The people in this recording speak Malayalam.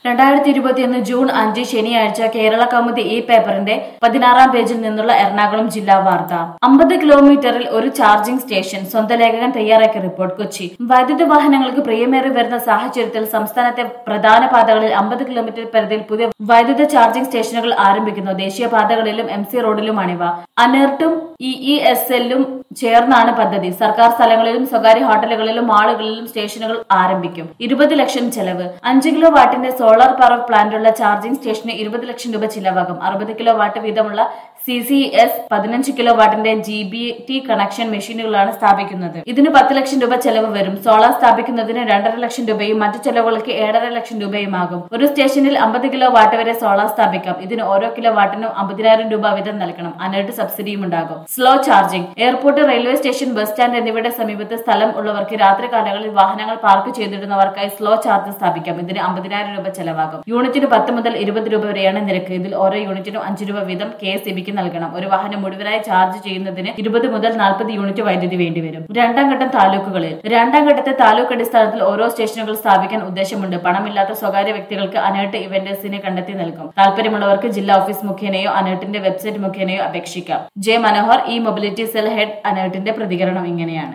രണ്ടായിരത്തി ഇരുപത്തിയൊന്ന് ജൂൺ അഞ്ച് ശനിയാഴ്ച കേരള കൗമുദി ഈ പേപ്പറിന്റെ പതിനാറാം പേജിൽ നിന്നുള്ള എറണാകുളം ജില്ലാ വാർത്ത അമ്പത് കിലോമീറ്ററിൽ ഒരു ചാർജിംഗ് സ്റ്റേഷൻ സ്വന്തം ലേഖകൻ തയ്യാറാക്കിയ റിപ്പോർട്ട് കൊച്ചി വൈദ്യുത വാഹനങ്ങൾക്ക് പ്രിയമേറി വരുന്ന സാഹചര്യത്തിൽ സംസ്ഥാനത്തെ പ്രധാന പാതകളിൽ അമ്പത് കിലോമീറ്റർ പരിധിയിൽ പുതിയ വൈദ്യുത ചാർജിംഗ് സ്റ്റേഷനുകൾ ആരംഭിക്കുന്നു ദേശീയ പാതകളിലും എം സി റോഡിലുമാണിവ അനർട്ടും ഇ ഇ എസ് എല്ലും ചേർന്നാണ് പദ്ധതി സർക്കാർ സ്ഥലങ്ങളിലും സ്വകാര്യ ഹോട്ടലുകളിലും മാളുകളിലും സ്റ്റേഷനുകൾ ആരംഭിക്കും ഇരുപത് ലക്ഷം ചെലവ് അഞ്ച് കിലോ വാട്ടിന്റെ സോളാർ പവർ പ്ലാന്റുള്ള ചാർജിംഗ് സ്റ്റേഷന് ഇരുപത് ലക്ഷം രൂപ ചിലവാകും അറുപത് കിലോ വാട്ട് വീതമുള്ള സി സി എസ് പതിനഞ്ച് കിലോ വാട്ടിന്റെ ജി ബി ടി കണക്ഷൻ മെഷീനുകളാണ് സ്ഥാപിക്കുന്നത് ഇതിന് പത്ത് ലക്ഷം രൂപ ചെലവ് വരും സോളാർ സ്ഥാപിക്കുന്നതിന് രണ്ടര ലക്ഷം രൂപയും മറ്റു ചെലവുകൾക്ക് ഏഴര ലക്ഷം രൂപയുമാകും ഒരു സ്റ്റേഷനിൽ അമ്പത് കിലോ വാട്ട് വരെ സോളാർ സ്ഥാപിക്കാം ഇതിന് ഓരോ കിലോ വാട്ടിനും അമ്പതിനായിരം രൂപ വീതം നൽകണം അനേർട്ട് സബ്സിഡിയും ഉണ്ടാകും slow charging airport railway station bus stand എന്നിവയുടെ സമീപത്ത് സ്ഥലം ഉള്ളവർക്ക് രാത്രി കാലങ്ങളിൽ വാഹനങ്ങൾ പാർക്ക് ചെയ്തിടുന്നവർക്കായി സ്ലോ ചാർജ് സ്ഥാപിക്കാം ഇതിന് അമ്പതിനായിരം രൂപ ചെലവാകും യൂണിറ്റിന് പത്ത് മുതൽ ഇരുപത് രൂപ വരെയാണ് നിരക്ക് ഇതിൽ ഓരോ യൂണിറ്റിനും അഞ്ച് രൂപ വീതം കെ എസ് ഇബിക്ക് നൽകണം ഒരു വാഹനം മുഴുവനായി ചാർജ് ചെയ്യുന്നതിന് ഇരുപത് മുതൽ നാൽപ്പത് യൂണിറ്റ് വൈദ്യുതി വേണ്ടിവരും രണ്ടാം ഘട്ടം താലൂക്കുകളിൽ രണ്ടാം ഘട്ടത്തെ താലൂക്ക് അടിസ്ഥാനത്തിൽ ഓരോ സ്റ്റേഷനുകൾ സ്ഥാപിക്കാൻ ഉദ്ദേശമുണ്ട് പണമില്ലാത്ത സ്വകാര്യ വ്യക്തികൾക്ക് അനേർട്ട് ഇവന്റേഴ്സിനെ കണ്ടെത്തി നൽകും താല്പര്യമുള്ളവർക്ക് ജില്ലാ ഓഫീസ് മുഖേനയോ അനേർട്ടിന്റെ വെബ്സൈറ്റ് മുഖേനയോ അപേക്ഷിക്കാം J Manohar E mobility cell head അനേർട്ടിന്റെ പ്രതികരണം ഇങ്ങനെയാണ്